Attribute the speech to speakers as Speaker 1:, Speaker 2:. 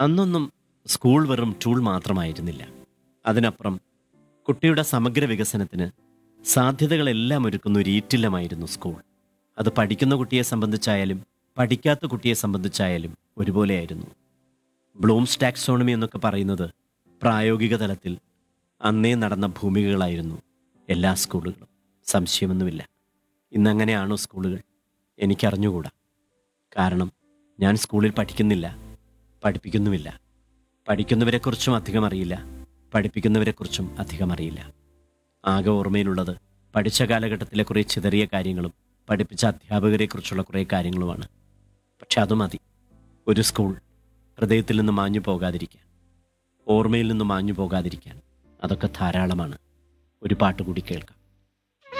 Speaker 1: അന്നൊന്നും സ്കൂൾ വെറും ടൂൾ മാത്രമായിരുന്നില്ല അതിനപ്പുറം കുട്ടിയുടെ സമഗ്ര വികസനത്തിന് സാധ്യതകളെല്ലാം ഒരുക്കുന്ന ഒരു ഈറ്റില്ലമായിരുന്നു സ്കൂൾ അത് പഠിക്കുന്ന കുട്ടിയെ സംബന്ധിച്ചായാലും പഠിക്കാത്ത കുട്ടിയെ സംബന്ധിച്ചായാലും ഒരുപോലെയായിരുന്നു ബ്ലൂംസ് ടാക്സോണമി എന്നൊക്കെ പറയുന്നത് പ്രായോഗിക തലത്തിൽ അന്നേ നടന്ന ഭൂമികകളായിരുന്നു എല്ലാ സ്കൂളുകളും സംശയമൊന്നുമില്ല ഇന്നങ്ങനെയാണോ സ്കൂളുകൾ എനിക്കറിഞ്ഞുകൂടാ കാരണം ഞാൻ സ്കൂളിൽ പഠിക്കുന്നില്ല പഠിപ്പിക്കുന്നുമില്ല പഠിക്കുന്നവരെക്കുറിച്ചും അധികം അറിയില്ല പഠിപ്പിക്കുന്നവരെക്കുറിച്ചും അധികം അറിയില്ല ആകെ ഓർമ്മയിലുള്ളത് പഠിച്ച കാലഘട്ടത്തിലെ കുറേ ചിതറിയ കാര്യങ്ങളും പഠിപ്പിച്ച അധ്യാപകരെക്കുറിച്ചുള്ള കുറേ കാര്യങ്ങളുമാണ് പക്ഷെ അത് മതി ഒരു സ്കൂൾ ഹൃദയത്തിൽ നിന്ന് മാഞ്ഞു പോകാതിരിക്കാൻ ഓർമ്മയിൽ നിന്ന് മാഞ്ഞു പോകാതിരിക്കാൻ അതൊക്കെ ധാരാളമാണ് ഒരു പാട്ട് കൂടി കേൾക്കാം